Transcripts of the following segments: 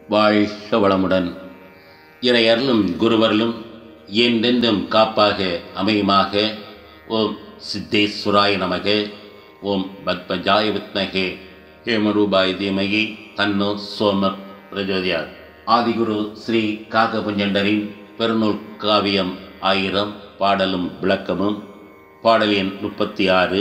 வாழ்க வளமுடன் இறையர்களும் குருவர்களும் என்றென்றும் காப்பாக அமையுமாக ஓம் சித்தேஸ்வராய நமக ஓம் பத்மஜாய வித்மகே ஹேமரூபாய் தீமகி தன்னோ சோம பிரஜோதியார் ஆதிகுரு ஸ்ரீ காகபுஞ்சண்டரின் பெருநூல் காவியம் ஆயிரம் பாடலும் விளக்கமும் பாடல் எண் முப்பத்தி ஆறு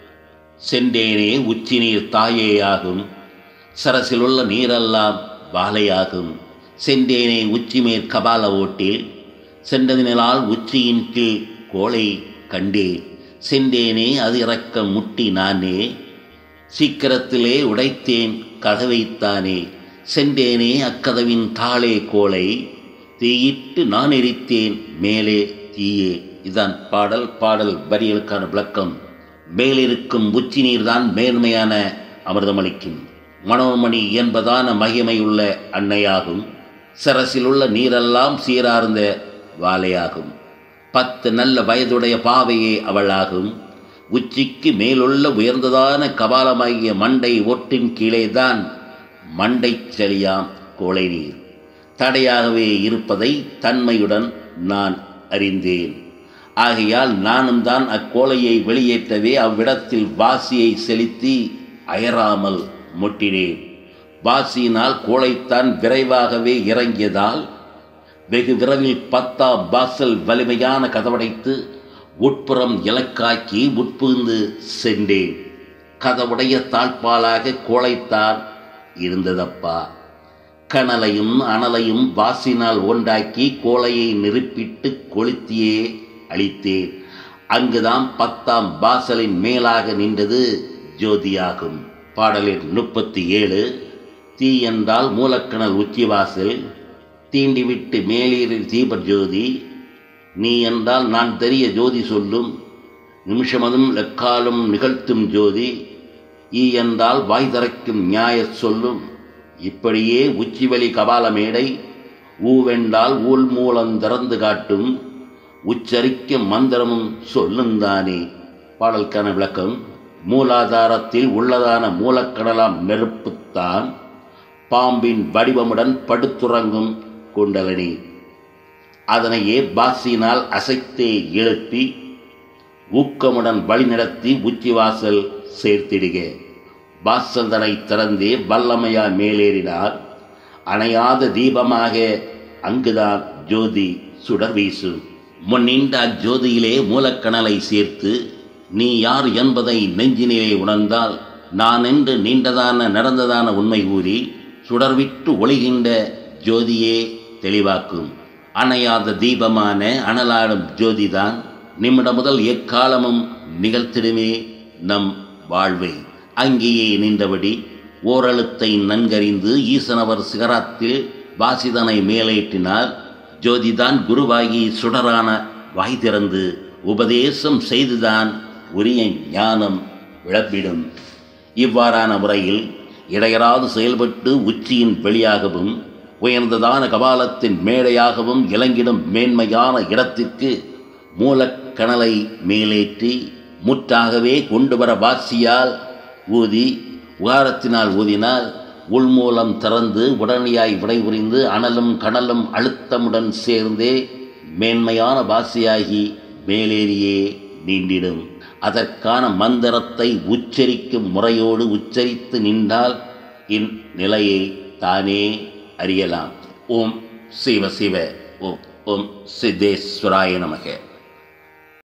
சென்றேனே உச்சி நீர் தாயேயாகும் சரசிலுள்ள நீரெல்லாம் வாலையாகும் சென்றேனே உச்சிமேற் கபால ஓட்டில் சென்றதினால் உச்சியின் கீழ் கோளை கண்டேன் சென்றேனே அது இறக்க முட்டி நானே சீக்கிரத்திலே உடைத்தேன் கதவைத்தானே சென்றேனே அக்கதவின் தாளே கோளை தீயிட்டு நான் எரித்தேன் மேலே தீயே இதான் பாடல் பாடல் வரிகளுக்கான விளக்கம் மேலிருக்கும் உச்சி நீர்தான் மேன்மையான அமிர்தமளிக்கும் மனோமணி என்பதான மகிமையுள்ள அன்னையாகும் சரசிலுள்ள நீரெல்லாம் சீரார்ந்த வாலையாகும் பத்து நல்ல வயதுடைய பாவையே அவளாகும் உச்சிக்கு மேலுள்ள உயர்ந்ததான கபாலமாகிய மண்டை ஒட்டின் கீழேதான் மண்டை செழியாம் கோளை நீர் தடையாகவே இருப்பதை தன்மையுடன் நான் அறிந்தேன் ஆகையால் நானும் தான் அக்கோலையை வெளியேற்றவே அவ்விடத்தில் வாசியை செலுத்தி அயராமல் முட்டினேன் வாசியினால் கோளைத்தான் விரைவாகவே இறங்கியதால் வெகு விரைவில் பத்தாம் பாசல் வலிமையான கதவடைத்து உட்புறம் இலக்காக்கி உட்புகுந்து சென்றேன் கதவுடைய தாழ்பாலாக கோளைத்தான் இருந்ததப்பா கனலையும் அனலையும் வாசினால் ஒன்றாக்கி கோலையை நெருப்பிட்டு கொளுத்தியே அளித்தேன் அங்குதான் பத்தாம் பாசலின் மேலாக நின்றது ஜோதியாகும் பாடலின் முப்பத்தி ஏழு தீ என்றால் மூலக்கணல் உச்சிவாசல் தீண்டிவிட்டு மேலீரில் தீப ஜோதி நீ என்றால் நான் தெரிய ஜோதி சொல்லும் நிமிஷமதும் எக்காலும் நிகழ்த்தும் ஜோதி ஈ என்றால் வாய் திறக்கும் நியாய சொல்லும் இப்படியே உச்சிவெளி கபால மேடை ஊவென்றால் ஊல் மூலம் திறந்து காட்டும் உச்சரிக்க மந்திரமும் சொல்லுந்தானே பாடலுக்கான விளக்கம் மூலாதாரத்தில் உள்ளதான மூலக்கடலாம் நெருப்புத்தான் பாம்பின் வடிவமுடன் படுத்துறங்கும் குண்டலனி அதனையே பாசியினால் அசைத்தே எழுப்பி ஊக்கமுடன் வழிநடத்தி உச்சிவாசல் சேர்த்திடுக வாசந்தனை திறந்தே வல்லமையா மேலேறினார் அணையாத தீபமாக அங்குதான் ஜோதி சுடர் வீசும் முன்னின்ற அஜோதியிலே மூலக்கணலை சேர்த்து நீ யார் என்பதை நெஞ்சினிலே உணர்ந்தால் நான் என்று நீண்டதான நடந்ததான உண்மை கூறி சுடர்விட்டு ஒளிகின்ற ஜோதியே தெளிவாக்கும் அணையாத தீபமான அனலாடும் ஜோதிதான் நிமிட முதல் எக்காலமும் நிகழ்த்திடுமே நம் வாழ்வை அங்கேயே நின்றபடி ஓரெழுத்தை நன்கறிந்து ஈசனவர் சிகரத்தில் வாசிதனை மேலேற்றினார் ஜோதிதான் குருவாகி சுடரான வாய் திறந்து உபதேசம் செய்துதான் உரிய ஞானம் விளப்பிடும் இவ்வாறான முறையில் இடையராது செயல்பட்டு உச்சியின் வெளியாகவும் உயர்ந்ததான கபாலத்தின் மேடையாகவும் இலங்கிடும் மேன்மையான இடத்திற்கு மூலக்கணலை மேலேற்றி முற்றாகவே கொண்டு வர வாசியால் ஊதி உகாரத்தினால் ஊதினால் உள்மூலம் திறந்து உடனடியாய் விடைபுரிந்து அனலும் கடலும் அழுத்தமுடன் சேர்ந்தே மேன்மையான வாசியாகி மேலேறியே நீண்டிடும் அதற்கான மந்திரத்தை உச்சரிக்கும் முறையோடு உச்சரித்து நின்றால் இந்நிலையை தானே அறியலாம் ஓம் சிவ சிவ ஓம் ஓம் சித்தேஸ்வராய நமக